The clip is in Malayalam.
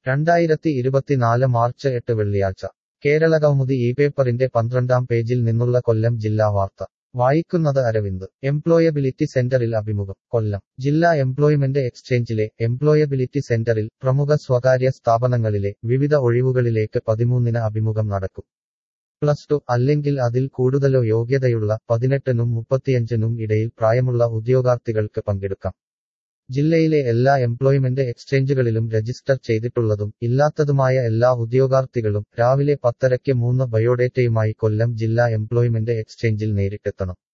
രണ്ടായിരത്തി ഇരുപത്തിനാല് മാർച്ച് എട്ട് വെള്ളിയാഴ്ച കേരളകൗമുദി ഈ പേപ്പറിന്റെ പന്ത്രണ്ടാം പേജിൽ നിന്നുള്ള കൊല്ലം ജില്ലാ വാർത്ത വായിക്കുന്നത് അരവിന്ദ് എംപ്ലോയബിലിറ്റി സെന്ററിൽ അഭിമുഖം കൊല്ലം ജില്ലാ എംപ്ലോയ്മെന്റ് എക്സ്ചേഞ്ചിലെ എംപ്ലോയബിലിറ്റി സെന്ററിൽ പ്രമുഖ സ്വകാര്യ സ്ഥാപനങ്ങളിലെ വിവിധ ഒഴിവുകളിലേക്ക് പതിമൂന്നിന് അഭിമുഖം നടക്കും പ്ലസ് ടു അല്ലെങ്കിൽ അതിൽ കൂടുതലോ യോഗ്യതയുള്ള പതിനെട്ടിനും മുപ്പത്തിയഞ്ചിനും ഇടയിൽ പ്രായമുള്ള ഉദ്യോഗാർത്ഥികൾക്ക് പങ്കെടുക്കാം ജില്ലയിലെ എല്ലാ എംപ്ലോയ്മെന്റ് എക്സ്ചേഞ്ചുകളിലും രജിസ്റ്റർ ചെയ്തിട്ടുള്ളതും ഇല്ലാത്തതുമായ എല്ലാ ഉദ്യോഗാർത്ഥികളും രാവിലെ പത്തരയ്ക്ക് മൂന്ന് ബയോഡേറ്റയുമായി കൊല്ലം ജില്ലാ എംപ്ലോയ്മെന്റ് എക്സ്ചേഞ്ചിൽ നേരിട്ടെത്തണം